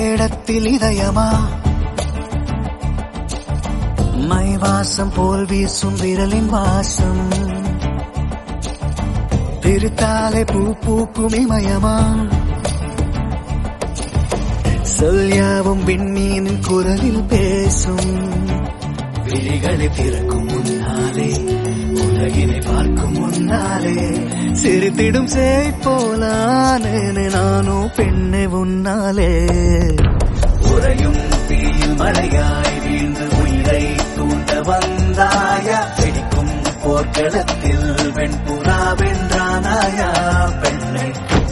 வேடத்தில் இதயமா மை வாசம் போல் வீசும் விரலின் வாசம் பிரித்தாலே பூ பூக்கும் இமயமா சொல்யாவும் விண்மீனின் குரலில் பேசும் விழிகளை திறக்கும் முன்னாலே உலகினை பார்க்கும் முன்னாலே சிரித்திடும் சேய் போலானேனே நானும் பெண்ணை உன்னாலே உறையும் தீயில் மழையாய் வீழ்ந்து உயிரை தூண்ட வந்தாயா பிடிக்கும் போர்க்களத்தில் வெண்புறா வென்றானாயா பெண்ணை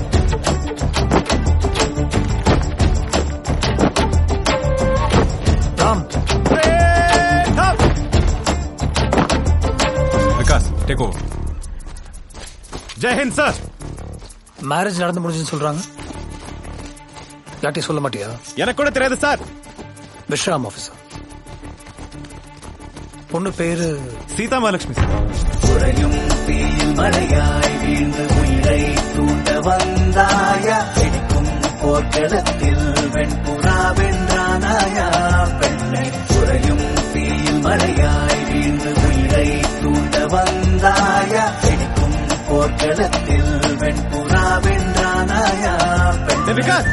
Ram Vikas take over Jai Hind sir marriage நடந்து முடிஞ்சுன்னு சொல்றாங்க யார்ட்டையும் சொல்ல மாட்டியா எனக்கு கூட தெரியாது சார் விஸ்ராம் ஆஃபீஸர் பொண்ணு பேரு சீதா மகாலட்சுமி சார் உறையும் தீயில் மழையாய் வீழ்ந்து உயிரை தூண்ட வந்தாயா பிடிக்கும் போர்க்களத்தில் வெண்புறா வென்றானாயா பெண்ணை உறையும் தீயில் மழையாய் வீழ்ந்து உயிரை தூண்ட வந்தாயா பிடிக்கும் போர்க்களத்தில் வெண்புறா வென்றானாயா பெண்ணை விகாஸ்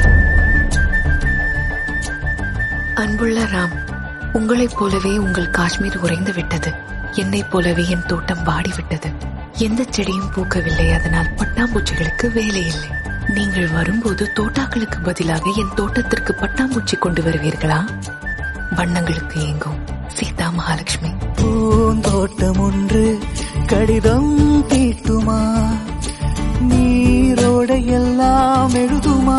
அன்புள்ள ராம் உங்களைப் போலவே உங்கள் காஷ்மீர் உறைந்து விட்டது என்னைப் போலவே என் தோட்டம் வாடிவிட்டது எந்த செடியும் பூக்கவில்லை அதனால் பட்டாம்பூச்சிகளுக்கு வேலை இல்லை நீங்கள் வரும்போது தோட்டாக்களுக்கு பதிலாக என் தோட்டத்திற்கு பட்டாம்பூச்சி கொண்டு வருவீர்களா வண்ணங்களுக்கு ஏங்கும் சீதா மகாலட்சுமி பூந்தோட்டம் ஒன்று கடிதம் தீட்டுமா நீரோட எல்லாம் எழுதுமா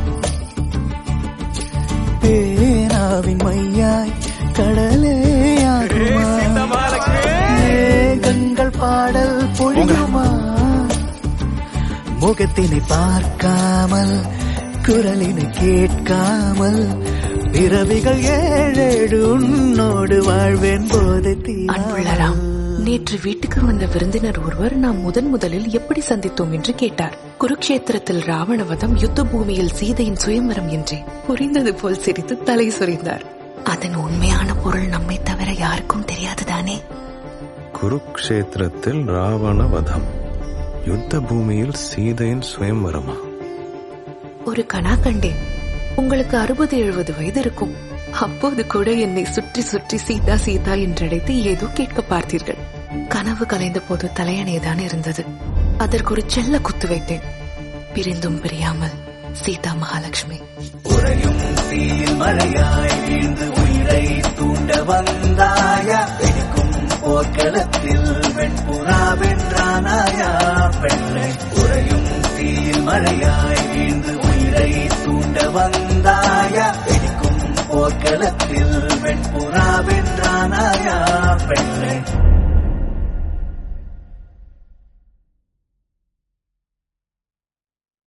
பேனாவின் மையாய் கடலே ஆகுமா மேகங்கள் பாடல் பொழியுமா முகத்தினை பார்க்காமல் குரலினை கேட்காமல் பிறவிகள் ஏழேழு உன்னோடு வாழ்வேன் போது அன்புள்ள ராம் நேற்று வீட்டுக்கு வந்த விருந்தினர் ஒருவர் நாம் முதன் முதலில் எப்படி சந்தித்தோம் என்று கேட்டார் குருக்ஷேத்திரத்தில் ராவணவதம் யுத்த பூமியில் சீதையின் சுயம்பரம் என்றே புரிந்தது போல் சிரித்து தலை சொரிந்தார் அதன் உண்மையான பொருள் நம்மை தவிர யாருக்கும் தெரியாதுதானே குருக்ஷேத்திரத்தில் ராவண வதம் யுத்த பூமியில் சீதையின் சுயம்பரமா ஒரு கணா கண்டேன் உங்களுக்கு அறுபது எழுபது வயது இருக்கும் அப்போது கூட என்னை சுற்றி சுற்றி சீதா சீதா என்றழைத்து ஏதோ கேட்க பார்த்தீர்கள் கனவு கலைந்த போது தலையணைதான் இருந்தது அதற்கு ஒரு செல்ல குத்து வைத்தேன் பிரிந்தும் பிரியாமல் சீதா மகாலட்சுமி உறையும் தீயில் மழையாய் வீழ்ந்து உயிரை தூண்ட வந்தாயா பிடிக்கும் போர்க்களத்தில் வெண்புறா வென்றானாயா பெண்ணை உறையும் தீயில் மழையாய் வீழ்ந்து உயிரை தூண்ட வந்தாயா பிடிக்கும் போர்க்களத்தில்